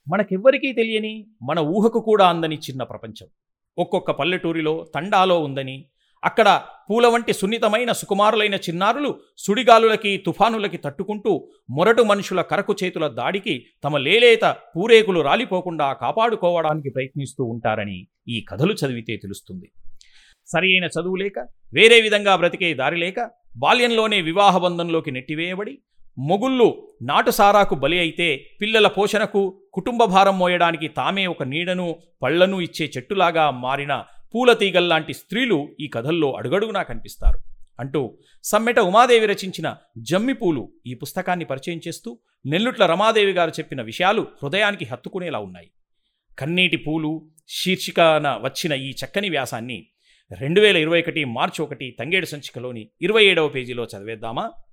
మనకెవ్వరికీ తెలియని మన ఊహకు కూడా అందని చిన్న ప్రపంచం ఒక్కొక్క పల్లెటూరిలో తండాలో ఉందని అక్కడ పూల వంటి సున్నితమైన సుకుమారులైన చిన్నారులు సుడిగాలులకి తుఫానులకి తట్టుకుంటూ మొరటు మనుషుల కరకు చేతుల దాడికి తమ లేలేత పూరేకులు రాలిపోకుండా కాపాడుకోవడానికి ప్రయత్నిస్తూ ఉంటారని ఈ కథలు చదివితే తెలుస్తుంది సరి అయిన చదువు లేక వేరే విధంగా బ్రతికే దారి లేక బాల్యంలోనే వివాహ బంధంలోకి నెట్టివేయబడి మొగుళ్ళు నాటుసారాకు బలి అయితే పిల్లల పోషణకు కుటుంబ భారం మోయడానికి తామే ఒక నీడను పళ్లను ఇచ్చే చెట్టులాగా మారిన పూల తీగల్లాంటి స్త్రీలు ఈ కథల్లో అడుగడుగునా కనిపిస్తారు అంటూ సమ్మెట ఉమాదేవి రచించిన జమ్మి పూలు ఈ పుస్తకాన్ని పరిచయం చేస్తూ నెల్లుట్ల రమాదేవి గారు చెప్పిన విషయాలు హృదయానికి హత్తుకునేలా ఉన్నాయి కన్నీటి పూలు శీర్షికన వచ్చిన ఈ చక్కని వ్యాసాన్ని రెండు వేల ఇరవై ఒకటి మార్చి ఒకటి తంగేడు సంచికలోని ఇరవై ఏడవ పేజీలో చదివేద్దామా